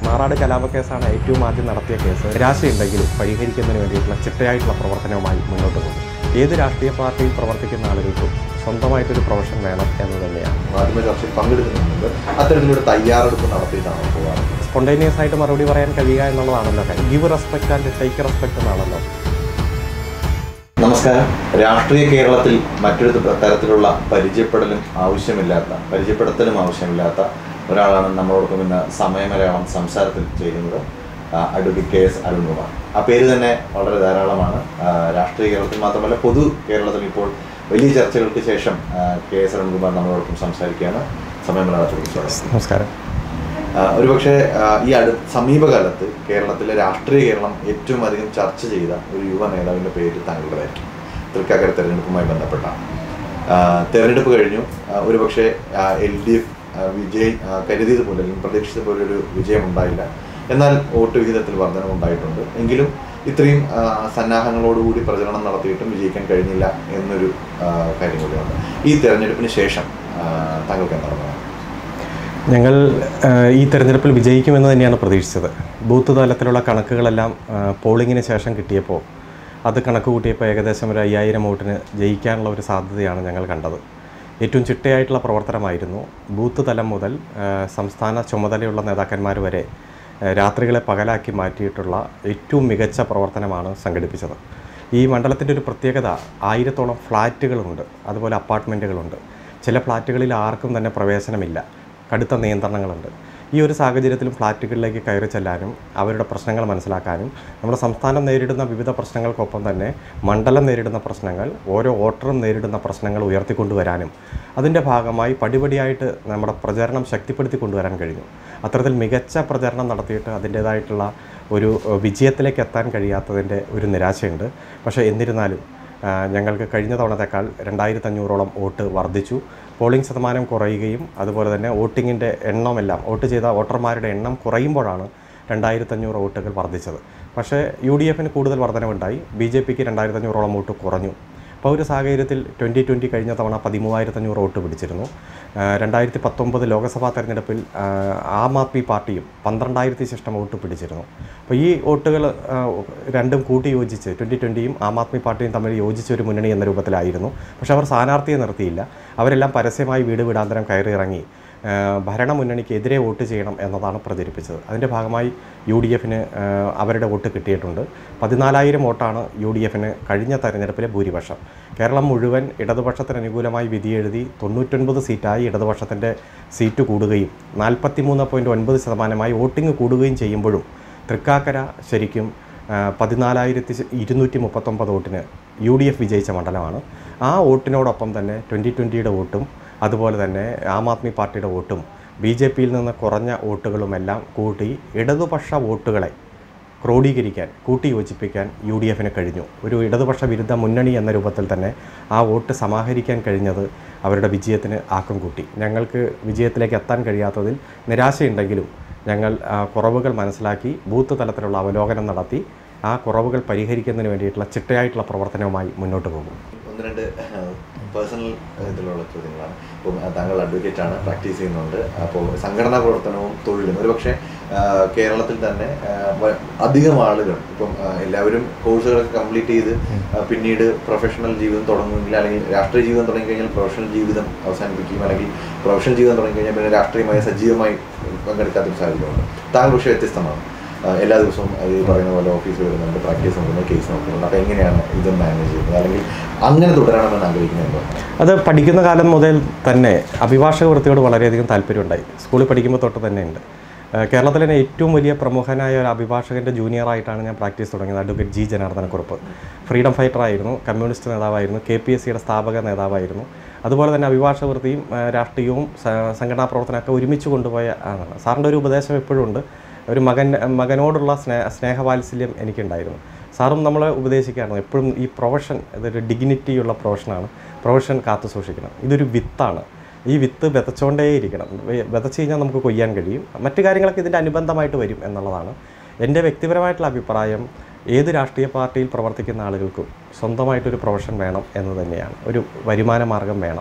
മാറാട് കലാപ കേസാണ് ഏറ്റവും ആദ്യം നടത്തിയ കേസ് നിരാശയുണ്ടെങ്കിലും പരിഹരിക്കുന്നതിന് വേണ്ടിയിട്ടുള്ള ചിട്ടയായിട്ടുള്ള പ്രവർത്തനവുമായി മുന്നോട്ട് പോകും ഏത് രാഷ്ട്രീയ പാർട്ടിയിൽ പ്രവർത്തിക്കുന്ന ആളുകൾക്കും സ്വന്തമായിട്ടൊരു പ്രൊഫഷൻ വേണം എന്ന് തന്നെയാണ് മാധ്യമ ചർച്ചയിൽ പങ്കെടുക്കുന്നുണ്ട് അത്തരത്തിലൊരു തയ്യാറെടുപ്പ് നടത്തിയിട്ടാണ് പോകാറ് സ്പോണ്ടേനിയസ് ആയിട്ട് മറുപടി പറയാൻ കഴിയുക എന്നുള്ളതാണല്ലോ കാര്യം give respect and take respect എന്നാണല്ലോ നമസ്കാരം രാഷ്ട്രീയ കേരളത്തിൽ മറ്റൊരു ത- തരത്തിലുള്ള പരിചയപ്പെടലും ആവശ്യമില്ലാത്ത പരിചയപ്പെടുത്തലും ആവശ്യമില്ലാത്ത ഒരാളാണ് നമ്മളോടൊപ്പം ഇന്ന് സമയമലയാളം സംസാരത്തിൽ ചെയ്യുന്നത് ആ, അഡ്വക്കേറ്റ് കെ എസ് അരുൺകുമാർ ആ പേര് തന്നെ വളരെ ധാരാളമാണ് ആ, രാഷ്ട്രീയ കേരളത്തിൽ മാത്രമല്ല പൊതു കേരളത്തിൽ ഇപ്പോൾ വലിയ ചർച്ചകൾക്ക് ശേഷം ആ, കെ എസ് അരുൺകുമാർ നമ്മളോടൊപ്പം സംസാരിക്കുകയാണ് സമയമലയാളത്തിലേക്ക് സ്വാഗതം നമസ്കാരം ആ, ഒരുപക്ഷെ ആ, ഈ അടു സമീപകാലത്ത് കേരളത്തിലെ രാഷ്ട്രീയ കേരളം ഏറ്റവും അധികം ചർച്ച ചെയ്ത ഒരു യുവ നേതാവിൻ്റെ പേര് താങ്കളുടേതായിരിക്കും തൃക്കാക്കര തെരഞ്ഞെടുപ്പുമായി ബന്ധപ്പെട്ട ആ, തെരഞ്ഞെടുപ്പ് കഴിഞ്ഞു ആ, ഒരുപക്ഷെ എൽ ഡി എഫ് വിജയ് ആ, കരുതിയത് പോലെ അല്ലെങ്കിൽ പ്രതീക്ഷിച്ചത് പോലെ ഒരു വിജയം ഉണ്ടായില്ല എന്നാൽ വോട്ട് വിഹിതത്തിൽ വർധനം ഉണ്ടായിട്ടുണ്ട് എങ്കിലും ഇത്രയും ആ, സന്നാഹങ്ങളോടുകൂടി പ്രചരണം നടത്തിയിട്ടും വിജയിക്കാൻ കഴിഞ്ഞില്ല എന്നൊരു ആ, കാര്യം കൂടിയുണ്ട് ഈ തെരഞ്ഞെടുപ്പിന് ശേഷം ആ, താങ്കൾക്ക് എന്താണ് പറയാനുള്ളത്? ഞങ്ങൾ ആ, ഈ തെരഞ്ഞെടുപ്പിൽ വിജയിക്കുമെന്ന് തന്നെയാണ് പ്രതീക്ഷിച്ചത് ബൂത്ത് തലത്തിലുള്ള കണക്കുകളെല്ലാം ആ, പോളിങ്ങിന് ശേഷം കിട്ടിയപ്പോൾ അത് കണക്ക് കൂട്ടിയപ്പോൾ ഏകദേശം ഒരു അയ്യായിരം വോട്ടിന് ജയിക്കാനുള്ള ഒരു സാധ്യതയാണ് ഞങ്ങൾ കണ്ടത് ഏറ്റവും ചിട്ടയായിട്ടുള്ള പ്രവർത്തനമായിരുന്നു ബൂത്ത് തലം മുതൽ ആ, സംസ്ഥാന ചുമതലയുള്ള നേതാക്കന്മാർ വരെ ആ, രാത്രികളെ പകലാക്കി മാറ്റിയിട്ടുള്ള ഏറ്റവും മികച്ച പ്രവർത്തനമാണ് സംഘടിപ്പിച്ചത് ഈ മണ്ഡലത്തിൻ്റെ ഒരു പ്രത്യേകത ആയിരത്തോളം ഫ്ലാറ്റുകളുണ്ട് അതുപോലെ അപ്പാർട്ട്മെൻറ്റുകളുണ്ട് ചില ഫ്ലാറ്റുകളിൽ ആർക്കും തന്നെ പ്രവേശനമില്ല കടുത്ത നിയന്ത്രണങ്ങളുണ്ട് ഈ ഒരു സാഹചര്യത്തിലും ഫ്ലാറ്റുകളിലേക്ക് കയറി ചെല്ലാനും അവരുടെ പ്രശ്നങ്ങൾ മനസ്സിലാക്കാനും നമ്മുടെ സംസ്ഥാനം നേരിടുന്ന വിവിധ പ്രശ്നങ്ങൾക്കൊപ്പം തന്നെ മണ്ഡലം നേരിടുന്ന പ്രശ്നങ്ങൾ ഓരോ വോട്ടറും നേരിടുന്ന പ്രശ്നങ്ങൾ ഉയർത്തിക്കൊണ്ടുവരാനും അതിൻ്റെ ഭാഗമായി പടിപടിയായിട്ട് നമ്മുടെ പ്രചരണം ശക്തിപ്പെടുത്തി കൊണ്ടുവരാൻ കഴിഞ്ഞു അത്തരത്തിൽ മികച്ച പ്രചരണം നടത്തിയിട്ട് അതിൻ്റേതായിട്ടുള്ള ഒരു ഏഹ്, വിജയത്തിലേക്ക് എത്താൻ കഴിയാത്തതിൻ്റെ ഒരു നിരാശയുണ്ട് പക്ഷേ എന്നിരുന്നാലും ആ, ഞങ്ങൾക്ക് കഴിഞ്ഞ തവണത്തേക്കാൾ രണ്ടായിരത്തി അഞ്ഞൂറോളം വോട്ട് വർദ്ധിച്ചു പോളിംഗ് ശതമാനം കുറയുകയും അതുപോലെ തന്നെ വോട്ടിങ്ങിൻ്റെ എണ്ണമെല്ലാം വോട്ട് ചെയ്ത വോട്ടർമാരുടെ എണ്ണം കുറയുമ്പോഴാണ് രണ്ടായിരത്തഞ്ഞൂറ് വോട്ടുകൾ വർദ്ധിച്ചത് പക്ഷേ യു ഡി എഫിന് കൂടുതൽ വർധനവുണ്ടായി ബി ജെ പിക്ക് രണ്ടായിരത്തഞ്ഞൂറോളം വോട്ട് കുറഞ്ഞു അപ്പോൾ ഒരു സാഹചര്യത്തിൽ ട്വൻറ്റി ട്വൻറ്റി കഴിഞ്ഞ തവണ പതിമൂവായിരത്തഞ്ഞൂറ് വോട്ട് പിടിച്ചിരുന്നു ആ, രണ്ടായിരത്തി പത്തൊമ്പത് ലോക്സഭാ തെരഞ്ഞെടുപ്പിൽ ആ, ആം ആദ്മി പാർട്ടിയും പന്ത്രണ്ടായിരത്തി ശിഷ്ടം വോട്ട് പിടിച്ചിരുന്നു അപ്പോൾ ഈ വോട്ടുകൾ ആ, രണ്ടും കൂട്ടി യോജിച്ച് ട്വൻറ്റി ട്വൻറ്റിയും ആം ആദ്മി പാർട്ടിയും തമ്മിൽ യോജിച്ച ഒരു മുന്നണി എന്ന രൂപത്തിലായിരുന്നു പക്ഷേ അവർ സ്ഥാനാർത്ഥിയെ നിർത്തിയില്ല അവരെല്ലാം പരസ്യമായി വീട് വീടാന്തരം കയറി ഇറങ്ങി ആ, ഭരണമുന്നണിക്കെതിരെ വോട്ട് ചെയ്യണം എന്നതാണ് പ്രചരിപ്പിച്ചത് അതിൻ്റെ ഭാഗമായി യു ഡി എഫിന് അവരുടെ വോട്ട് കിട്ടിയിട്ടുണ്ട് പതിനാലായിരം വോട്ടാണ് യു ഡി എഫിന് കഴിഞ്ഞ തെരഞ്ഞെടുപ്പിലെ ഭൂരിപക്ഷം കേരളം മുഴുവൻ ഇടതുപക്ഷത്തിന് അനുകൂലമായി വിധിയെഴുതി തൊണ്ണൂറ്റൊൻപത് സീറ്റായി ഇടതുപക്ഷത്തിൻ്റെ സീറ്റ് കൂടുകയും നാൽപ്പത്തിമൂന്ന് പോയിൻറ്റ് ഒൻപത് ശതമാനമായി വോട്ടിംഗ് കൂടുകയും ചെയ്യുമ്പോഴും തൃക്കാക്കര ശരിക്കും ആ, പതിനാലായിരത്തി ഇരുന്നൂറ്റി മുപ്പത്തൊമ്പത് വോട്ടിന് യു ഡി എഫ് വിജയിച്ച മണ്ഡലമാണ് ആ വോട്ടിനോടൊപ്പം തന്നെ ട്വൻറ്റി ട്വൻറ്റിയുടെ വോട്ടും അതുപോലെ തന്നെ ആം ആദ്മി പാർട്ടിയുടെ വോട്ടും ബി ജെ പിയിൽ നിന്ന് കുറഞ്ഞ വോട്ടുകളുമെല്ലാം കൂട്ടി ഇടതുപക്ഷ വോട്ടുകളെ ക്രോഡീകരിക്കാൻ കൂട്ടി യോജിപ്പിക്കാൻ യു ഡി എഫിന് കഴിഞ്ഞു ഒരു ഇടതുപക്ഷ വിരുദ്ധ മുന്നണി എന്ന രൂപത്തിൽ തന്നെ ആ വോട്ട് സമാഹരിക്കാൻ കഴിഞ്ഞത് അവരുടെ വിജയത്തിന് ആക്കം കൂട്ടി ഞങ്ങൾക്ക് വിജയത്തിലേക്ക് എത്താൻ കഴിയാത്തതിൽ നിരാശയുണ്ടെങ്കിലും ഞങ്ങൾ ആ, കുറവുകൾ മനസ്സിലാക്കി ബൂത്ത് തലത്തിലുള്ള അവലോകനം നടത്തി ആ കുറവുകൾ പരിഹരിക്കുന്നതിന് വേണ്ടിയിട്ടുള്ള ചിട്ടയായിട്ടുള്ള പ്രവർത്തനവുമായി മുന്നോട്ട് പോകും ഒന്ന് രണ്ട് പേഴ്സണൽ ഇതിലുള്ള ചോദ്യങ്ങളാണ് ഇപ്പം ആ, താങ്കൾ അഡ്വക്കേറ്റ് ആണ് പ്രാക്ടീസ് ചെയ്യുന്നുണ്ട് അപ്പോൾ സംഘടനാ പ്രവർത്തനവും തൊഴിലും ഒരുപക്ഷെ ആ, കേരളത്തിൽ തന്നെ ആ, വ- അധികം ആളുകൾ ഇപ്പം ആ, എല്ലാവരും കോഴ്സുകളൊക്കെ കംപ്ലീറ്റ് ചെയ്ത് ആ, പിന്നീട് പ്രൊഫഷണൽ ജീവിതം തുടങ്ങുമെങ്കിൽ അല്ലെങ്കിൽ രാഷ്ട്രീയ ജീവിതം തുടങ്ങിക്കഴിഞ്ഞാൽ പ്രൊഫഷണൽ ജീവിതം അവസാനിപ്പിക്കും അല്ലെങ്കിൽ പ്രൊഫഷണൽ ജീവിതം തുടങ്ങിക്കഴിഞ്ഞാൽ പിന്നെ രാഷ്ട്രീയമായി സജീവമായി പങ്കെടുക്കാത്തൊരു സാഹചര്യമുണ്ട് താങ്കൾ പക്ഷേ വ്യത്യസ്തമാണ് ആ, എല്ലാ ദിവസവും ഈ പറയുന്ന പോലെ ഓഫീസിൽ വരുന്നുണ്ട് പ്രാക്ടീസ് നോക്കുന്നു കേസ് നോക്കുന്നുണ്ട് അപ്പോൾ എങ്ങനെയാണ് ഇത് മാനേജ് ചെയ്യുന്നത് അല്ലെങ്കിൽ അങ്ങനെ തുടരണമെന്ന് ആഗ്രഹിക്കുന്നത് എന്താണ് അത് പഠിക്കുന്ന കാലം മുതൽ തന്നെ അഭിഭാഷക വൃത്തിയോട് വളരെയധികം താല്പര്യമുണ്ടായി സ്കൂളിൽ പഠിക്കുമ്പോൾ തൊട്ട് തന്നെ ഉണ്ട് ഏഹ് കേരളത്തിലെ തന്നെ ഏറ്റവും വലിയ പ്രമുഖനായ ഒരു അഭിഭാഷകൻ്റെ ജൂനിയറായിട്ടാണ് ഞാൻ പ്രാക്ടീസ് തുടങ്ങിയത് അഡ്വക്കേറ്റ് ജി ജനാർദ്ദനക്കുറുപ്പ് ഫ്രീഡം ഫൈറ്റർ ആയിരുന്നു കമ്മ്യൂണിസ്റ്റ് നേതാവായിരുന്നു കെ പി എസ് സിയുടെ സ്ഥാപക നേതാവായിരുന്നു അതുപോലെ തന്നെ അഭിഭാഷക വൃത്തിയും ഏഹ് രാഷ്ട്രീയവും സ- സംഘടനാ പ്രവർത്തനമൊക്കെ ഒരുമിച്ച് കൊണ്ടുപോയ ആളാണ് സാറിൻ്റെ ഒരു ഉപദേശം എപ്പോഴും ഉണ്ട് ഒരു മകൻ മകനോടുള്ള സ്നേഹ സ്നേഹവാത്സല്യം എനിക്കുണ്ടായിരുന്നു സാറും നമ്മളെ ഉപദേശിക്കാറുണ്ട് എപ്പോഴും ഈ പ്രൊഫഷൻ ഇതൊരു ഡിഗ്നിറ്റിയുള്ള പ്രൊഫഷനാണ് പ്രൊഫഷൻ കാത്തു സൂക്ഷിക്കണം ഇതൊരു വിത്താണ് ഈ വിത്ത് വിതച്ചുകൊണ്ടേയിരിക്കണം വെ- വിതച്ച് കഴിഞ്ഞാൽ നമുക്ക് കൊയ്യാൻ കഴിയും മറ്റു കാര്യങ്ങളൊക്കെ ഇതിൻ്റെ അനുബന്ധമായിട്ട് വരും എന്നുള്ളതാണ് എൻ്റെ വ്യക്തിപരമായിട്ടുള്ള അഭിപ്രായം ഏത് രാഷ്ട്രീയ പാർട്ടിയിൽ പ്രവർത്തിക്കുന്ന ആളുകൾക്കും സ്വന്തമായിട്ടൊരു പ്രൊഫഷൻ വേണം എന്ന് തന്നെയാണ് ഒരു വരുമാന മാർഗം വേണം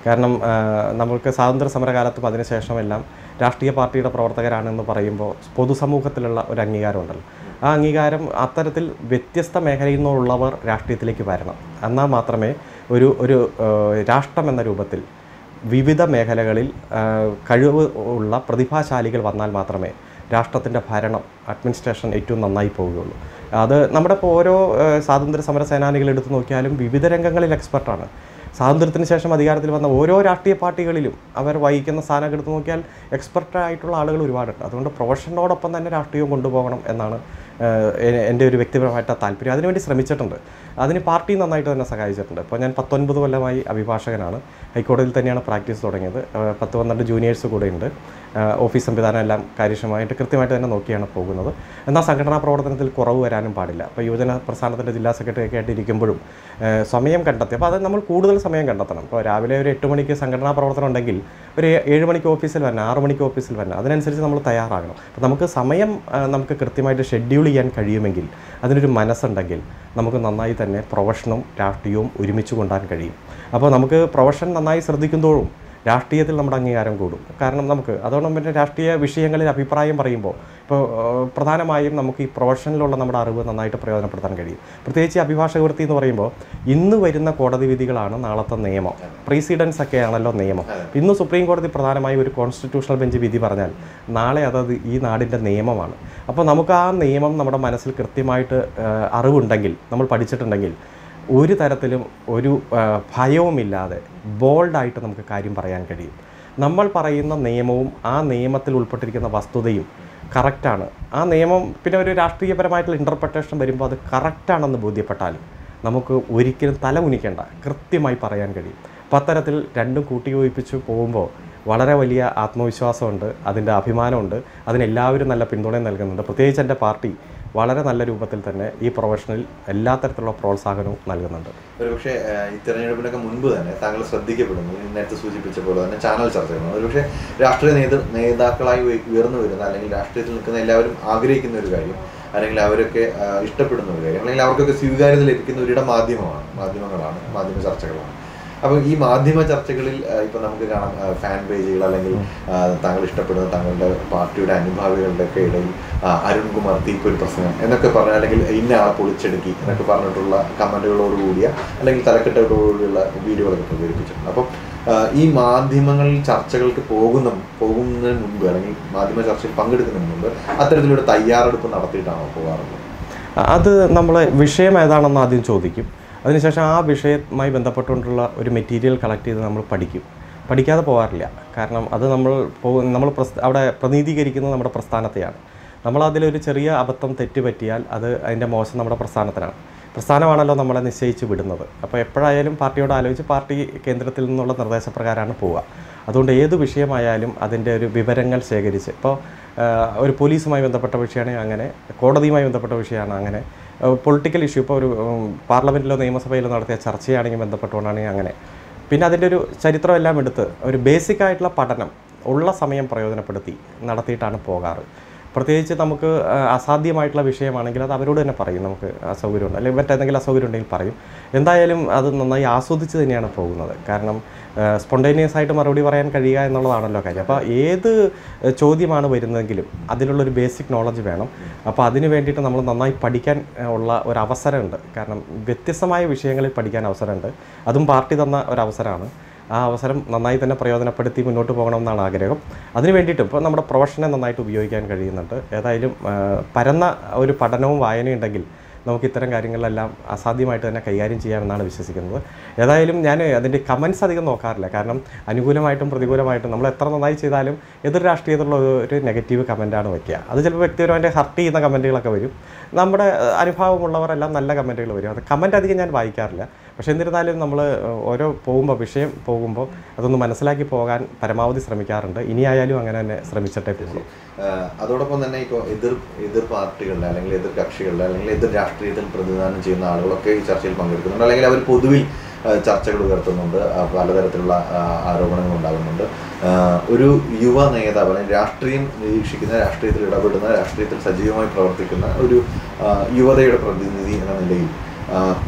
കാരണം ആ, നമുക്ക് സ്വാതന്ത്ര്യ സമരകാലത്തും അതിനുശേഷമെല്ലാം രാഷ്ട്രീയ പാർട്ടിയുടെ പ്രവർത്തകരാണെന്ന് പറയുമ്പോൾ പൊതുസമൂഹത്തിലുള്ള ഒരു അംഗീകാരമുണ്ടല്ലോ ആ അംഗീകാരം അത്തരത്തിൽ വ്യത്യസ്ത മേഖലയിൽ നിന്നുള്ളവർ രാഷ്ട്രീയത്തിലേക്ക് വരണം എന്നാൽ മാത്രമേ ഒരു ഒരു ആ, രാഷ്ട്രം എന്ന രൂപത്തിൽ വിവിധ മേഖലകളിൽ ആ, കഴിവ് ഉള്ള പ്രതിഭാശാലികൾ വന്നാൽ മാത്രമേ രാഷ്ട്രത്തിൻ്റെ ഭരണം അഡ്മിനിസ്ട്രേഷൻ ഏറ്റവും നന്നായി പോവുകയുള്ളൂ അത് നമ്മുടെ ഇപ്പോൾ ഓരോ ആ, സ്വാതന്ത്ര്യ സമര സേനാനികൾ എടുത്തു നോക്കിയാലും വിവിധ രംഗങ്ങളിൽ എക്സ്പെർട്ടാണ് സ്വാതന്ത്ര്യത്തിന് ശേഷം അധികാരത്തിൽ വന്ന ഓരോ രാഷ്ട്രീയ പാർട്ടികളിലും അവർ വഹിക്കുന്ന സ്ഥാനമൊക്കെ എടുത്ത് നോക്കിയാൽ എക്സ്പെർട്ടായിട്ടുള്ള ആളുകൾ ഒരുപാടുണ്ട് അതുകൊണ്ട് പ്രൊഫഷനോടൊപ്പം തന്നെ രാഷ്ട്രീയവും കൊണ്ടുപോകണം എന്നാണ് ഏഹ്, എ- എൻ്റെ ഒരു വ്യക്തിപരമായിട്ട് താല്പര്യം അതിനുവേണ്ടി ശ്രമിച്ചിട്ടുണ്ട് അതിന് പാർട്ടി നന്നായിട്ട് തന്നെ സഹായിച്ചിട്ടുണ്ട് ഇപ്പോൾ ഞാൻ പത്തൊൻപത് കൊല്ലമായി അഭിഭാഷകനാണ് ഹൈക്കോടതിയിൽ തന്നെയാണ് പ്രാക്ടീസ് തുടങ്ങിയത് ഏഹ്, പത്ത് പന്ത്രണ്ട് ജൂനിയേഴ്സ് കൂടെ ഉണ്ട് ഏഹ്, ഓഫീസ് സംവിധാനം എല്ലാം കാര്യക്ഷമമായിട്ട് കൃത്യമായിട്ട് തന്നെ നോക്കിയാണ് പോകുന്നത് എന്നാൽ സംഘടനാ പ്രവർത്തനത്തിൽ കുറവ് വരാനും പാടില്ല അപ്പോൾ യുവജന പ്രസ്ഥാനത്തിൻ്റെ ജില്ലാ സെക്രട്ടറി ഒക്കെ ആയിട്ട് ഇരിക്കുമ്പോഴും ഏഹ്, സമയം കണ്ടെത്തി അപ്പോൾ അത് നമ്മൾ കൂടുതൽ സമയം കണ്ടെത്തണം ഇപ്പോൾ രാവിലെ ഒരു എട്ട് മണിക്ക് സംഘടനാ പ്രവർത്തനം ഉണ്ടെങ്കിൽ ഒരു ഏഴ് മണിക്ക് ഓഫീസിൽ വരണം ആറ് മണിക്ക് ഓഫീസിൽ വരണം അതിനനുസരിച്ച് നമ്മൾ തയ്യാറാകണം അപ്പോൾ നമുക്ക് സമയം ആ, നമുക്ക് കൃത്യമായിട്ട് ഷെഡ്യൂൾ ചെയ്യാൻ കഴിയുമെങ്കിൽ അതിനൊരു മനസ്സുണ്ടെങ്കിൽ നമുക്ക് നന്നായി തന്നെ പ്രൊഫഷനും രാഷ്ട്രീയവും ഒരുമിച്ച് കൊണ്ടുപോകാൻ കഴിയും അപ്പോൾ നമുക്ക് പ്രൊഫഷൻ നന്നായി ശ്രദ്ധിക്കുന്തോറും രാഷ്ട്രീയത്തിൽ നമ്മുടെ അംഗീകാരം കൂടും കാരണം നമുക്ക് അതോടൊപ്പം പിന്നെ രാഷ്ട്രീയ വിഷയങ്ങളിൽ അഭിപ്രായം പറയുമ്പോൾ ഇപ്പോൾ ഏഹ്, പ്രധാനമായും നമുക്ക് ഈ പ്രൊഫഷനിലുള്ള നമ്മുടെ അറിവ് നന്നായിട്ട് പ്രയോജനപ്പെടുത്താൻ കഴിയും പ്രത്യേകിച്ച് ഈ അഭിഭാഷക വൃത്തി എന്ന് പറയുമ്പോൾ ഇന്ന് വരുന്ന കോടതി വിധികളാണ് നാളത്തെ നിയമം പ്രീസിഡൻസ് ഒക്കെയാണല്ലോ നിയമം ഇന്ന് സുപ്രീം കോടതി പ്രധാനമായും ഒരു കോൺസ്റ്റിറ്റ്യൂഷണൽ ബെഞ്ച് വിധി പറഞ്ഞാൽ നാളെ അതത് ഈ നാടിൻ്റെ നിയമമാണ് അപ്പോൾ നമുക്ക് ആ നിയമം നമ്മുടെ മനസ്സിൽ കൃത്യമായിട്ട് ഏഹ്, അറിവുണ്ടെങ്കിൽ നമ്മൾ പഠിച്ചിട്ടുണ്ടെങ്കിൽ ഒരു തരത്തിലും ഒരു ആ, ഭയവുമില്ലാതെ ബോൾഡായിട്ട് നമുക്ക് കാര്യം പറയാൻ കഴിയും നമ്മൾ പറയുന്ന നിയമവും ആ നിയമത്തിൽ ഉൾപ്പെട്ടിരിക്കുന്ന വസ്തുതയും കറക്റ്റാണ് ആ നിയമം പിന്നെ ഒരു രാഷ്ട്രീയപരമായിട്ടുള്ള ഇൻ്റർപ്രിട്ടേഷൻ വരുമ്പോൾ അത് കറക്റ്റാണെന്ന് ബോധ്യപ്പെട്ടാൽ നമുക്ക് ഒരിക്കലും തല ഉനിക്കേണ്ട കൃത്യമായി പറയാൻ കഴിയും അപ്പം അത്തരത്തിൽ രണ്ടും കൂട്ടിയോജിപ്പിച്ച് പോകുമ്പോൾ വളരെ വലിയ ആത്മവിശ്വാസമുണ്ട് അതിൻ്റെ അഭിമാനമുണ്ട് അതിനെല്ലാവരും നല്ല പിന്തുണയും നൽകുന്നുണ്ട് പ്രത്യേകിച്ച് എൻ്റെ പാർട്ടി വളരെ നല്ല രൂപത്തിൽ തന്നെ ഈ പ്രൊഫഷനിൽ എല്ലാ തരത്തിലുള്ള പ്രോത്സാഹനവും നൽകുന്നുണ്ട് ഒരുപക്ഷെ ഏഹ്, ഈ തെരഞ്ഞെടുപ്പിനൊക്കെ മുൻപ് തന്നെ താങ്കൾ ശ്രദ്ധിക്കപ്പെടുന്നു ഈ നേരത്തെ സൂചിപ്പിച്ച പോലെ തന്നെ ചാനൽ ചർച്ചകൾ ഒരുപക്ഷെ രാഷ്ട്രീയ നേതൃ നേതാക്കളായി ഉയ- ഉയർന്നു വരുന്ന അല്ലെങ്കിൽ രാഷ്ട്രീയത്തിൽ നിൽക്കുന്ന എല്ലാവരും ആഗ്രഹിക്കുന്ന ഒരു കാര്യം അല്ലെങ്കിൽ അവരൊക്കെ ആഹ്, ഇഷ്ടപ്പെടുന്ന ഒരു കാര്യം അല്ലെങ്കിൽ അവർക്കൊക്കെ സ്വീകാര്യത ലഭിക്കുന്ന ഒരിടം മാധ്യമമാണ് മാധ്യമങ്ങളാണ് മാധ്യമ ചർച്ചകളാണ് അപ്പോൾ ഈ മാധ്യമ ചർച്ചകളിൽ ആഹ്, ഇപ്പൊ നമുക്ക് കാണാം ആഹ്, ഫാൻ പേജുകൾ അല്ലെങ്കിൽ ആഹ്, താങ്കൾ ഇഷ്ടപ്പെടുന്ന താങ്കളുടെ പാർട്ടിയുടെ അനുഭാവികളുടെ ഒക്കെ ഇടയിൽ ആഹ്, അരുൺകുമാർ തീപ്പൊരു പ്രസംഗം എന്നൊക്കെ പറഞ്ഞ അല്ലെങ്കിൽ ഇന്ന ആളെ പൊളിച്ചെടുക്കി എന്നൊക്കെ പറഞ്ഞിട്ടുള്ള കമന്റുകളോട് കൂടിയ അല്ലെങ്കിൽ തലക്കെട്ടുകളോടുകൂടിയുള്ള വീഡിയോകളൊക്കെ പ്രചരിപ്പിച്ചിട്ടുണ്ട് അപ്പം ആഹ്, ഈ മാധ്യമങ്ങളിൽ ചർച്ചകൾക്ക് പോകുന്ന പോകുന്നതിന് മുൻപ് അല്ലെങ്കിൽ മാധ്യമ ചർച്ചയിൽ പങ്കെടുക്കുന്നതിന് മുൻപ് അത്തരത്തിലൊരു തയ്യാറെടുപ്പ് നടത്തിയിട്ടാണോ പോകാറുള്ളത് അത് നമ്മൾ വിഷയം ഏതാണെന്ന് ആദ്യം ചോദിക്കും അതിനുശേഷം ആ വിഷയവുമായി ബന്ധപ്പെട്ടുകൊണ്ടുള്ള ഒരു മെറ്റീരിയൽ കളക്ട് ചെയ്ത് നമ്മൾ പഠിക്കും പഠിക്കാതെ പോകാറില്ല കാരണം അത് നമ്മൾ പോ നമ്മൾ പ്രസ് അവിടെ പ്രതിനിധീകരിക്കുന്നത് നമ്മുടെ പ്രസ്ഥാനത്തെയാണ് നമ്മൾ അതിലൊരു ചെറിയ അബദ്ധം തെറ്റ് പറ്റിയാൽ അത് അതിൻ്റെ മോശം നമ്മുടെ പ്രസ്ഥാനത്തിനാണ് പ്രസ്ഥാനമാണല്ലോ നമ്മളെ നിശ്ചയിച്ച് വിടുന്നത് അപ്പോൾ എപ്പോഴായാലും പാർട്ടിയോട് ആലോചിച്ച് പാർട്ടി കേന്ദ്രത്തിൽ നിന്നുള്ള നിർദ്ദേശപ്രകാരമാണ് പോവുക അതുകൊണ്ട് ഏത് വിഷയമായാലും അതിൻ്റെ ഒരു വിവരങ്ങൾ ശേഖരിച്ച് ഇപ്പോൾ ഒരു പോലീസുമായി ബന്ധപ്പെട്ട വിഷയമാണെങ്കിൽ അങ്ങനെ കോടതിയുമായി ബന്ധപ്പെട്ട വിഷയമാണ് അങ്ങനെ പൊളിറ്റിക്കൽ ഇഷ്യൂ ഇപ്പോൾ ഒരു ഉം, പാർലമെൻറ്റിലോ നിയമസഭയിലോ നടത്തിയ ചർച്ചയാണെങ്കിൽ ബന്ധപ്പെട്ടുകൊണ്ടാണെങ്കിൽ അങ്ങനെ പിന്നെ അതിൻ്റെ ഒരു ചരിത്രം എല്ലാം എടുത്ത് ഒരു ബേസിക് ആയിട്ടുള്ള പഠനം ഉള്ള സമയം പ്രയോജനപ്പെടുത്തി നടത്തിയിട്ടാണ് പോകാറ് പ്രത്യേകിച്ച് നമുക്ക് ആ, അസാധ്യമായിട്ടുള്ള വിഷയമാണെങ്കിൽ അത് അവരോട് തന്നെ പറയും നമുക്ക് അസൗകര്യമുണ്ട് അല്ലെങ്കിൽ മറ്റേതെങ്കിലും അസൗകര്യം ഉണ്ടെങ്കിൽ പറയും എന്തായാലും അത് നന്നായി ആസ്വദിച്ച് തന്നെയാണ് പോകുന്നത് കാരണം സ്പോണ്ടേനിയസ് ആയിട്ട് മറുപടി പറയാൻ കഴിയുക എന്നുള്ളതാണല്ലോ കാര്യം അപ്പോൾ ഏത് ഏഹ്, ചോദ്യമാണ് വരുന്നതെങ്കിലും അതിലുള്ളൊരു ബേസിക് നോളജ് വേണം അപ്പോൾ അതിന് വേണ്ടിയിട്ട് നമ്മൾ നന്നായി പഠിക്കാൻ ഏഹ്, ഉള്ള ഒരു അവസരമുണ്ട് കാരണം വ്യത്യസ്തമായ വിഷയങ്ങളിൽ പഠിക്കാൻ അവസരമുണ്ട് അതും പാർട്ടി തന്ന ഒരു അവസരമാണ് ആ അവസരം നന്നായി തന്നെ പ്രയോജനപ്പെടുത്തി മുന്നോട്ട് പോകണമെന്നാണ് ആഗ്രഹം അതിന് വേണ്ടിയിട്ട് ഇപ്പോൾ നമ്മുടെ പ്രൊഫഷനെ നന്നായിട്ട് ഉപയോഗിക്കാൻ കഴിയുന്നുണ്ട് ഏതായാലും ആ, പരന്ന ഒരു പഠനവും വായനയും ഉണ്ടെങ്കിൽ നമുക്ക് ഇത്തരം കാര്യങ്ങളിലെല്ലാം അസാധ്യമായിട്ട് തന്നെ കൈകാര്യം ചെയ്യാമെന്നാണ് വിശ്വസിക്കുന്നത് ഏതായാലും ഞാൻ അതിൻ്റെ കമൻസ് അധികം നോക്കാറില്ല കാരണം അനുകൂലമായിട്ടും പ്രതികൂലമായിട്ടും നമ്മൾ എത്ര നന്നായി ചെയ്താലും എതിർ രാഷ്ട്രീയത്തിലുള്ള ഒരു- ഒരു നെഗറ്റീവ് കമൻറ്റാണ് വയ്ക്കുക അത് ചിലപ്പോൾ വ്യക്തിപരമായിട്ട് ഹർട്ട് ചെയ്യുന്ന കമൻറ്റുകളൊക്കെ വരും നമ്മുടെ ഏഹ്, അനുഭവമുള്ളവരെല്ലാം നല്ല കമൻറ്റുകൾ വരും അത് കമൻറ്റ് അധികം ഞാൻ വായിക്കാറില്ല പക്ഷേ എന്നിരുന്നാലും നമ്മൾ ഓരോ പോകുമ്പോൾ വിഷയം പോകുമ്പോൾ അതൊന്ന് മനസ്സിലാക്കി പോകാൻ പരമാവധി ശ്രമിക്കാറുണ്ട് ഇനിയായാലും അങ്ങനെ തന്നെ ശ്രമിച്ചിട്ടേ പോകുള്ളൂ ആഹ് അതോടൊപ്പം തന്നെ ഇപ്പോൾ എതിർ എതിർ പാർട്ടികളുടെ അല്ലെങ്കിൽ എതിർ കക്ഷികളുടെ അല്ലെങ്കിൽ എതിർ രാഷ്ട്രീയത്തിൽ പ്രതിനിധാനം ചെയ്യുന്ന ആളുകളൊക്കെ ഈ ചർച്ചയിൽ പങ്കെടുക്കുന്നുണ്ട് അല്ലെങ്കിൽ അവർ പൊതുവിൽ ആഹ് ചർച്ചകൾ ഉയർത്തുന്നുണ്ട് ആഹ് പലതരത്തിലുള്ള ആഹ് ആരോപണങ്ങൾ ഉണ്ടാകുന്നുണ്ട് ആഹ് ഒരു യുവ നേതാവ് അല്ലെങ്കിൽ രാഷ്ട്രീയം നിരീക്ഷിക്കുന്ന രാഷ്ട്രീയത്തിൽ ഇടപെടുന്ന രാഷ്ട്രീയത്തിൽ സജീവമായി പ്രവർത്തിക്കുന്ന ഒരു ആഹ് യുവതയുടെ പ്രതിനിധി എന്ന നിലയിൽ ആഹ്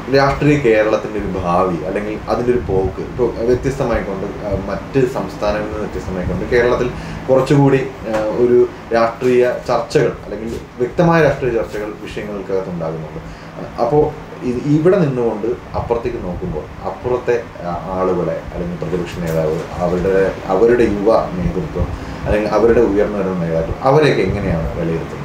രാഷ്ട്രീയ കേരളത്തിന്റെ ഒരു ഭാവി അല്ലെങ്കിൽ അതിന്റെ ഒരു പോക്ക് ഇപ്പോൾ വ്യത്യസ്തമായിക്കൊണ്ട് ആ, മറ്റ് സംസ്ഥാനങ്ങളിൽ നിന്ന് വ്യത്യസ്തമായിക്കൊണ്ട് കേരളത്തിൽ കുറച്ചുകൂടി ആ, ഒരു രാഷ്ട്രീയ ചർച്ചകൾ അല്ലെങ്കിൽ വ്യക്തമായ രാഷ്ട്രീയ ചർച്ചകൾ വിഷയങ്ങൾക്കകത്ത് ഉണ്ടാകുന്നുണ്ട് അപ്പോൾ ഇവിടെ നിന്നുകൊണ്ട് അപ്പുറത്തേക്ക് നോക്കുമ്പോൾ അപ്പുറത്തെ ആ, ആളുകളെ അല്ലെങ്കിൽ പ്രതിപക്ഷ നേതാവ് അവരുടെ അവരുടെ യുവ നേതൃത്വം അല്ലെങ്കിൽ അവരുടെ ഉയർന്നു വരുന്ന നേതാക്കൾ അവരെയൊക്കെ എങ്ങനെയാണ് വിലയിരുത്തുന്നത്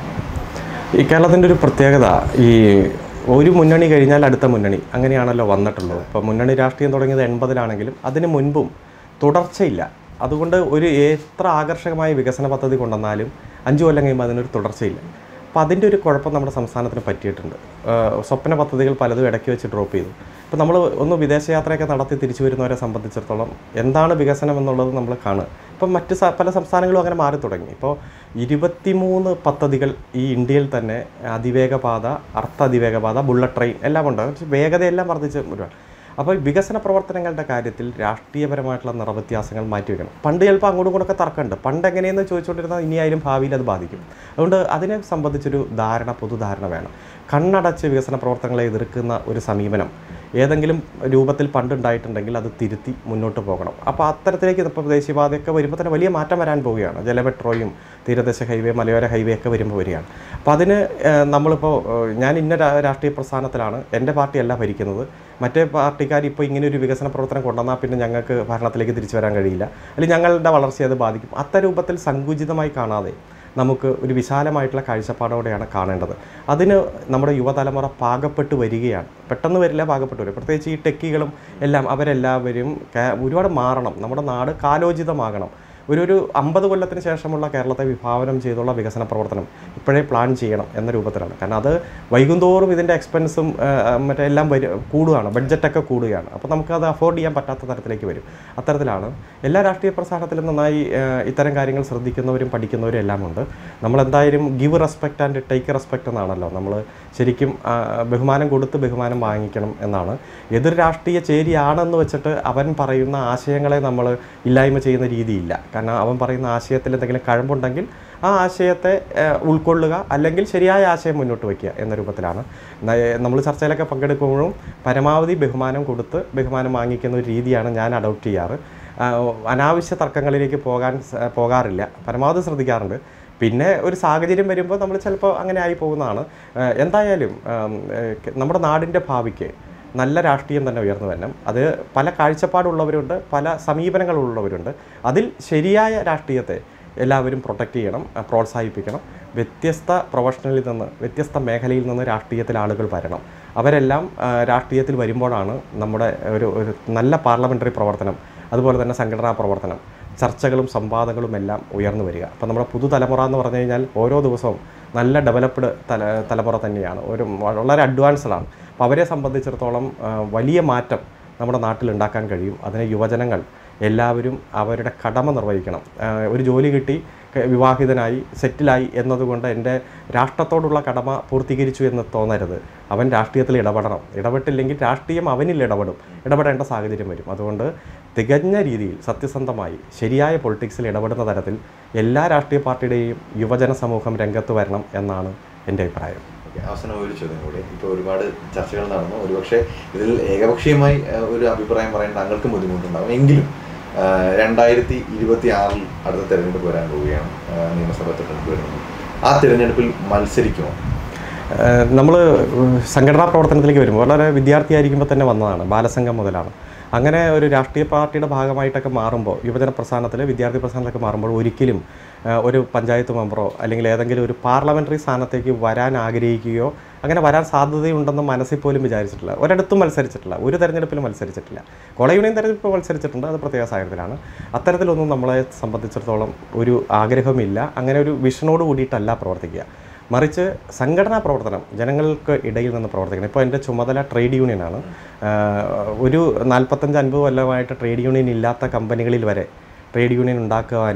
ഈ കേരളത്തിൻ്റെ ഒരു പ്രത്യേകത ഈ ഒരു മുന്നണി കഴിഞ്ഞാൽ അടുത്ത മുന്നണി അങ്ങനെയാണല്ലോ വന്നിട്ടുള്ളത് ഇപ്പോൾ മുന്നണി രാഷ്ട്രീയം തുടങ്ങിയത് എൺപതിലാണെങ്കിലും അതിന് മുൻപും തുടർച്ചയില്ല അതുകൊണ്ട് ഒരു എത്ര ആകർഷകമായ വികസന പദ്ധതി കൊണ്ടുവന്നാലും അഞ്ച് കൊല്ലം കഴിയുമ്പോൾ അതിനൊരു തുടർച്ചയില്ല അപ്പോൾ അതിൻ്റെ ഒരു കുഴപ്പം നമ്മുടെ സംസ്ഥാനത്തിന് പറ്റിയിട്ടുണ്ട് ആഹ് സ്വപ്ന പദ്ധതികൾ പലതും ഇടയ്ക്ക് വെച്ച് ഡ്രോപ്പ് ചെയ്തു ഇപ്പോൾ നമ്മൾ ഒന്ന് വിദേശയാത്രയൊക്കെ നടത്തി തിരിച്ചു വരുന്നവരെ സംബന്ധിച്ചിടത്തോളം എന്താണ് വികസനം എന്നുള്ളത് നമ്മൾ കാണുക ഇപ്പം മറ്റ് സ- പല സംസ്ഥാനങ്ങളും അങ്ങനെ മാറി തുടങ്ങി ഇപ്പോൾ ഇരുപത്തിമൂന്ന് പദ്ധതികൾ ഈ ഇന്ത്യയിൽ തന്നെ അതിവേഗപാത അർദ്ധ അതിവേഗപാത ബുള്ളറ്റ് ട്രെയിൻ എല്ലാം ഉണ്ട് പക്ഷേ വേഗതയെല്ലാം വർദ്ധിച്ച് ഒരുപാട് അപ്പോൾ ഈ വികസന പ്രവർത്തനങ്ങളുടെ കാര്യത്തിൽ രാഷ്ട്രീയപരമായിട്ടുള്ള നിറവ്യത്യാസങ്ങൾ മാറ്റിവെക്കണം പണ്ട് ചിലപ്പോൾ അങ്ങോട്ടും ഇങ്ങോട്ടൊക്കെ തർക്കമുണ്ട് പണ്ട് എങ്ങനെയെന്ന് ചോദിച്ചുകൊണ്ടിരുന്നാൽ ഇനിയായാലും ഭാവിയിൽ അത് ബാധിക്കും അതുകൊണ്ട് അതിനെ സംബന്ധിച്ചൊരു ധാരണ പൊതുധാരണ വേണം കണ്ണടച്ച് വികസന പ്രവർത്തനങ്ങളെ എതിർക്കുന്ന ഒരു സമീപനം ഏതെങ്കിലും രൂപത്തിൽ പണ്ടുണ്ടായിട്ടുണ്ടെങ്കിൽ അത് തിരുത്തി മുന്നോട്ട് പോകണം അപ്പോൾ അത്തരത്തിലേക്ക് ഇപ്പോൾ ദേശീയപാതയൊക്കെ വരുമ്പോൾ തന്നെ വലിയ മാറ്റം വരാൻ പോവുകയാണ് ജലമെട്രോയും തീരദേശ ഹൈവേ മലയോര ഹൈവേ ഒക്കെ വരുമ്പോൾ വരികയാണ് അപ്പോൾ അതിന് ഏഹ്, നമ്മളിപ്പോൾ ഏഹ്, ഞാൻ ഇന്ന രാ- രാഷ്ട്രീയ പ്രസ്ഥാനത്തിലാണ് എൻ്റെ പാർട്ടിയല്ല ഭരിക്കുന്നത് മറ്റേ പാർട്ടിക്കാർ ഇപ്പോൾ ഇങ്ങനെ ഒരു വികസന പ്രവർത്തനം കൊണ്ടുവന്നാൽ പിന്നെ ഞങ്ങൾക്ക് ഭരണത്തിലേക്ക് തിരിച്ചു വരാൻ കഴിയില്ല അല്ലെങ്കിൽ ഞങ്ങളുടെ വളർച്ചയെ അത് ബാധിക്കും അത്തരൂപത്തിൽ സങ്കുചിതമായി കാണാതെ നമുക്ക് ഒരു വിശാലമായിട്ടുള്ള കാഴ്ചപ്പാടോടെയാണ് കാണേണ്ടത് അതിന് നമ്മുടെ യുവതലമുറ പാകപ്പെട്ട് വരികയാണ് പെട്ടെന്ന് വരില്ല പാകപ്പെട്ട് വരും പ്രത്യേകിച്ച് ഈ ടെക്കികളും എല്ലാം അവരെല്ലാവരും കേ- ഒരുപാട് മാറണം നമ്മുടെ നാട് കാലോചിതമാകണം ഒരു ഒരു അമ്പത് കൊല്ലത്തിന് ശേഷമുള്ള കേരളത്തെ വിഭാവനം ചെയ്തുള്ള വികസന പ്രവർത്തനം ഇപ്പോഴേ പ്ലാൻ ചെയ്യണം എന്ന രൂപത്തിലാണ് കാരണം അത് വൈകുന്തോറും ഇതിൻ്റെ എക്സ്പെൻസും മറ്റേ എല്ലാം വരും കൂടുകയാണ് ബഡ്ജറ്റൊക്കെ കൂടുകയാണ് അപ്പോൾ നമുക്കത് അഫോർഡ് ചെയ്യാൻ പറ്റാത്ത തരത്തിലേക്ക് വരും അത്തരത്തിലാണ് എല്ലാ രാഷ്ട്രീയ പ്രസ്ഥാനത്തിലും നന്നായി ആ, ഇത്തരം കാര്യങ്ങൾ ശ്രദ്ധിക്കുന്നവരും പഠിക്കുന്നവരും എല്ലാം ഉണ്ട് നമ്മളെന്തായാലും give respect and take respect എന്നാണല്ലോ നമ്മൾ ശരിക്കും ആ, ബഹുമാനം കൊടുത്ത് ബഹുമാനം വാങ്ങിക്കണം എന്നാണ് എതിർ രാഷ്ട്രീയ ചേരിയാണെന്ന് വെച്ചിട്ട് അവൻ പറയുന്ന ആശയങ്ങളെ നമ്മൾ ഇല്ലായ്മ ചെയ്യുന്ന രീതിയില്ല കാരണം അവൻ പറയുന്ന ആശയത്തിൽ എന്തെങ്കിലും കഴമ്പുണ്ടെങ്കിൽ ആ ആശയത്തെ ഏഹ്, ഉൾക്കൊള്ളുക അല്ലെങ്കിൽ ശരിയായ ആശയം മുന്നോട്ട് വയ്ക്കുക എന്ന രൂപത്തിലാണ് നമ്മൾ ചർച്ചയിലൊക്കെ പങ്കെടുക്കുമ്പോഴും പരമാവധി ബഹുമാനം കൊടുത്ത് ബഹുമാനം വാങ്ങിക്കുന്ന ഒരു രീതിയാണ് ഞാൻ അഡോപ്റ്റ് ചെയ്യാറ് ആ, അനാവശ്യ തർക്കങ്ങളിലേക്ക് പോകാൻ സ- പോകാറില്ല പരമാവധി ശ്രദ്ധിക്കാറുണ്ട് പിന്നെ ഒരു സാഹചര്യം വരുമ്പോൾ നമ്മൾ ചിലപ്പോൾ അങ്ങനെ ആയി പോകുന്നതാണ് ഏഹ്, എന്തായാലും ആം, ഏഹ്, ക- നമ്മുടെ നാടിൻ്റെ ഭാവിക്ക് നല്ല രാഷ്ട്രീയം തന്നെ ഉയർന്നു വരണം അത് പല കാഴ്ചപ്പാടുള്ളവരുണ്ട് പല സമീപനങ്ങളുള്ളവരുണ്ട് അതിൽ ശരിയായ രാഷ്ട്രീയത്തെ എല്ലാവരും പ്രൊട്ടക്റ്റ് ചെയ്യണം അഹ് പ്രോത്സാഹിപ്പിക്കണം വ്യത്യസ്ത പ്രൊഫഷണലിൽ നിന്ന് വ്യത്യസ്ത മേഖലയിൽ നിന്ന് രാഷ്ട്രീയത്തിൽ ആളുകൾ വരണം അവരെല്ലാം ആ, രാഷ്ട്രീയത്തിൽ വരുമ്പോഴാണ് നമ്മുടെ ഒരു ഒരു നല്ല പാർലമെൻ്ററി പ്രവർത്തനം അതുപോലെ തന്നെ സംഘടനാ പ്രവർത്തനം ചർച്ചകളും സംവാദങ്ങളും എല്ലാം ഉയർന്നു വരിക അപ്പോൾ നമ്മുടെ പുതുതലമുറ എന്ന് പറഞ്ഞു കഴിഞ്ഞാൽ ഓരോ ദിവസവും നല്ല ഡെവലപ്ഡ് തല തലമുറ തന്നെയാണ് ഒരു വളരെ അഡ്വാൻസ്ഡ് ആണ് അപ്പോൾ അവരെ സംബന്ധിച്ചിടത്തോളം ആ, വലിയ മാറ്റം നമ്മുടെ നാട്ടിൽ ഉണ്ടാക്കാൻ കഴിയും അതിന് യുവജനങ്ങൾ എല്ലാവരും അവരുടെ കടമ നിർവഹിക്കണം ആ, ഒരു ജോലി കിട്ടി ക- വിവാഹിതനായി സെറ്റിലായി എന്നതുകൊണ്ട് എൻ്റെ രാഷ്ട്രത്തോടുള്ള കടമ പൂർത്തീകരിച്ചു എന്ന് തോന്നരുത് അവൻ രാഷ്ട്രീയത്തിൽ ഇടപെടണം ഇടപെട്ടില്ലെങ്കിൽ രാഷ്ട്രീയം അവനിൽ ഇടപെടും ഇടപെടേണ്ട സാഹചര്യം വരും അതുകൊണ്ട് തികഞ്ഞ രീതിയിൽ സത്യസന്ധമായി ശരിയായ പൊളിറ്റിക്സിൽ ഇടപെടുന്ന തരത്തിൽ എല്ലാ രാഷ്ട്രീയ പാർട്ടിയുടെയും യുവജന സമൂഹം രംഗത്ത് വരണം എന്നാണ് എൻ്റെ അഭിപ്രായം ഓക്കേ, അവസാനം ഒരു ചോദ്യം കൂടി ഇപ്പോൾ ഒരുപാട് ചർച്ചകൾ നടന്നു ഒരുപക്ഷെ ഇതിൽ ഏകപക്ഷീയമായി ആ, ഒരു അഭിപ്രായം പറയാൻ താങ്കൾക്കും ബുദ്ധിമുട്ടുണ്ടാകും എങ്കിലും ആ, രണ്ടായിരത്തി ഇരുപത്തി ആറിൽ അടുത്ത തെരഞ്ഞെടുപ്പ് വരാൻ പോവുകയാണ് ആ, നിയമസഭാ തെരഞ്ഞെടുപ്പ് വരുന്നത് ആ തിരഞ്ഞെടുപ്പിൽ മത്സരിക്കുമോ നമ്മൾ സംഘടനാ പ്രവർത്തനത്തിലേക്ക് വരുമ്പോൾ വളരെ വിദ്യാർത്ഥിയായിരിക്കുമ്പോൾ തന്നെ വന്നതാണ് ബാലസംഘം മുതലാണ് അങ്ങനെ ഒരു രാഷ്ട്രീയ പാർട്ടിയുടെ ഭാഗമായിട്ടൊക്കെ മാറുമ്പോൾ യുവജന പ്രസ്ഥാനത്തിൽ വിദ്യാർത്ഥി പ്രസ്ഥാനത്തിലൊക്കെ മാറുമ്പോൾ ഒരിക്കലും ആ, ഒരു പഞ്ചായത്ത് മെമ്പറോ അല്ലെങ്കിൽ ഏതെങ്കിലും ഒരു പാർലമെൻ്ററി സ്ഥാനത്തേക്ക് വരാൻ ആഗ്രഹിക്കുകയോ അങ്ങനെ വരാൻ സാധ്യതയുണ്ടെന്ന് മനസ്സിൽ പോലും വിചാരിച്ചിട്ടില്ല ഒരിടത്തും മത്സരിച്ചിട്ടില്ല ഒരു തെരഞ്ഞെടുപ്പിലും മത്സരിച്ചിട്ടില്ല കോളേജ് യൂണിയൻ തെരഞ്ഞെടുപ്പ് മത്സരിച്ചിട്ടുണ്ട് അത് പ്രത്യേക സാഹചര്യത്തിലാണ് അത്തരത്തിലൊന്നും നമ്മളെ സംബന്ധിച്ചിടത്തോളം ഒരു ആഗ്രഹമില്ല അങ്ങനെ ഒരു വിഷനോട് കൂടിയിട്ടല്ല പ്രവർത്തിക്കുക മറിച്ച് സംഘടനാ പ്രവർത്തനം ജനങ്ങൾക്ക് ഇടയിൽ നിന്ന് പ്രവർത്തിക്കണം ഇപ്പോൾ എൻ്റെ ചുമതല ട്രേഡ് യൂണിയനാണ് ആഹ് ഒരു നാൽപ്പത്തഞ്ച് അൻപത് കൊല്ലമായിട്ട് ട്രേഡ് യൂണിയൻ ഇല്ലാത്ത കമ്പനികളിൽ വരെ ട്രേഡ് യൂണിയൻ ഉണ്ടാക്കുവാനും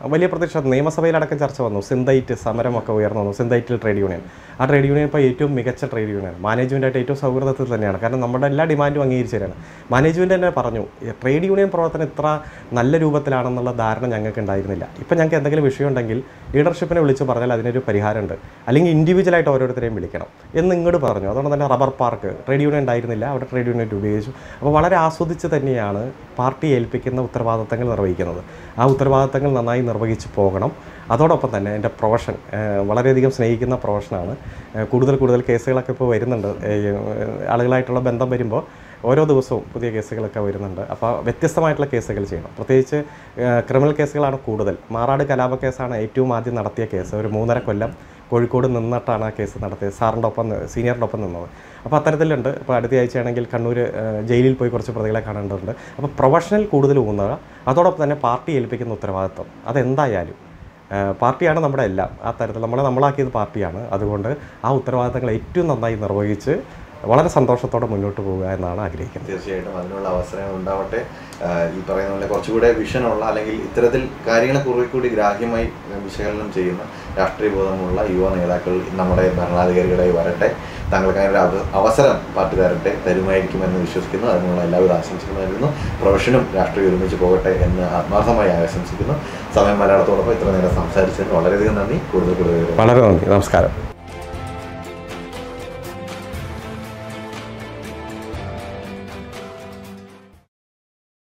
വലിയ പ്രതിഷേധം നിയമസഭയിലടക്കം ചർച്ച വന്നു സിന്തൈറ്റ് സമരമൊക്കെ ഉയർന്നു വന്നു സിന്തൈറ്റിൽ ട്രേഡ് യൂണിയൻ ആ ട്രേഡ് യൂണിയൻ ഇപ്പോൾ ഏറ്റവും മികച്ച ട്രേഡ് യൂണിയൻ മാനേജ്മെൻറ്റായിട്ട് ഏറ്റവും സൗഹൃദത്തിൽ തന്നെയാണ് കാരണം നമ്മുടെ എല്ലാ ഡിമാൻഡും അംഗീകരിച്ചു തരാണ് മാനേജ്മെൻറ്റ് തന്നെ പറഞ്ഞു ഈ ട്രേഡ് യൂണിയൻ പ്രവർത്തനം ഇത്ര നല്ല രൂപത്തിലാണെന്നുള്ള ധാരണ ഞങ്ങൾക്ക് ഉണ്ടായിരുന്നില്ല ഇപ്പം ഞങ്ങൾക്ക് എന്തെങ്കിലും വിഷയം ഉണ്ടെങ്കിൽ ലീഡർഷിപ്പിനെ വിളിച്ച് പറഞ്ഞാൽ അതിനൊരു പരിഹാരമുണ്ട് അല്ലെങ്കിൽ ഇൻഡിവിജ്വലായിട്ട് ഓരോരുത്തരെയും വിളിക്കണം എന്ന് ഇങ്ങോട്ട് പറഞ്ഞു അതുകൊണ്ട് തന്നെ റബ്ബർ പാർക്ക് ട്രേഡ് യൂണിയൻ ഉണ്ടായിരുന്നില്ല അവിടെ ട്രേഡ് യൂണിയൻ ഉപയോഗിച്ചു അപ്പോൾ വളരെ ആസ്വദിച്ച് തന്നെയാണ് പാർട്ടി ഏൽപ്പിക്കുന്ന ഉത്തരവാദിത്തങ്ങൾ നിർവഹിക്കുന്നത് ആ ഉത്തരവാദിത്തങ്ങൾ നന്നായി നിർവഹിച്ച് പോകണം അതോടൊപ്പം തന്നെ എൻ്റെ പ്രൊഫഷൻ ഏഹ്, വളരെയധികം സ്നേഹിക്കുന്ന പ്രൊഫഷനാണ് ഏഹ്, കൂടുതൽ കൂടുതൽ കേസുകളൊക്കെ ഇപ്പോൾ വരുന്നുണ്ട് ഏഹ്, ആളുകളായിട്ടുള്ള ബന്ധം വരുമ്പോൾ ഓരോ ദിവസവും പുതിയ കേസുകളൊക്കെ വരുന്നുണ്ട് അപ്പോൾ വ്യത്യസ്തമായിട്ടുള്ള കേസുകൾ ചെയ്യണം പ്രത്യേകിച്ച് ഏഹ്, ക്രിമിനൽ കേസുകളാണ് കൂടുതൽ മാറാട് കലാപ കേസാണ് ഏറ്റവും ആദ്യം നടത്തിയ കേസ് ഒരു മൂന്നര കൊല്ലം കോഴിക്കോട് നിന്നിട്ടാണ് ആ കേസ് നടത്തിയത് സാറിൻ്റെ ഒപ്പം നി- സീനിയറിൻ്റെ ഒപ്പം നിന്നത് അപ്പോൾ അത്തരത്തിലുണ്ട് ഇപ്പോൾ അടുത്ത ആഴ്ചയാണെങ്കിൽ കണ്ണൂർ ഏഹ്, ജയിലിൽ പോയി കുറച്ച് പ്രതികളെ കാണേണ്ടതുണ്ട് അപ്പോൾ പ്രൊഫഷണൽ കൂടുതൽ ഊന്നുക അതോടൊപ്പം തന്നെ പാർട്ടി ഏൽപ്പിക്കുന്ന ഉത്തരവാദിത്വം അതെന്തായാലും ഏഹ്, പാർട്ടിയാണ് നമ്മുടെ എല്ലാം ആ തരത്തിൽ നമ്മളെ നമ്മളാക്കിയത് പാർട്ടിയാണ് അതുകൊണ്ട് ആ ഉത്തരവാദിത്തങ്ങൾ ഏറ്റവും നന്നായി നിർവഹിച്ച് വളരെ സന്തോഷത്തോടെ മുന്നോട്ട് പോവുക എന്നാണ് ആഗ്രഹിക്കുന്നത് തീർച്ചയായിട്ടും അതിനുള്ള അവസരങ്ങൾ ഉണ്ടാവട്ടെ ആഹ് ഈ പറയുന്ന പോലെ കുറച്ചുകൂടെ വിഷനുള്ള അല്ലെങ്കിൽ ഇത്തരത്തിൽ കാര്യങ്ങളെ കുറെ കൂടി ഗ്രാഹ്യമായി വിശകലനം ചെയ്യുന്ന രാഷ്ട്രീയ ബോധമുള്ള യുവ നേതാക്കൾ നമ്മുടെ ഭരണാധികാരികളെ വരട്ടെ താങ്കൾക്ക് അങ്ങനെ ഒരു അവ- അവസരം പാർട്ടി തരട്ടെ തരുമായിരിക്കുമെന്ന് വിശ്വസിക്കുന്നു അതിനുള്ള എല്ലാവിധ ആശംസകളും നൽകുന്നു പ്രൊഫഷനും രാഷ്ട്രീയം ഒരുമിച്ച് പോകട്ടെ എന്ന് ആത്മാർത്ഥമായി ആശംസിക്കുന്നു സമയം മലയാളത്തോടൊപ്പം ഇത്ര നേരം സംസാരിച്ചതിന് വളരെയധികം നന്ദി കൂടുതൽ കൂടുതൽ വളരെ നന്ദി നമസ്കാരം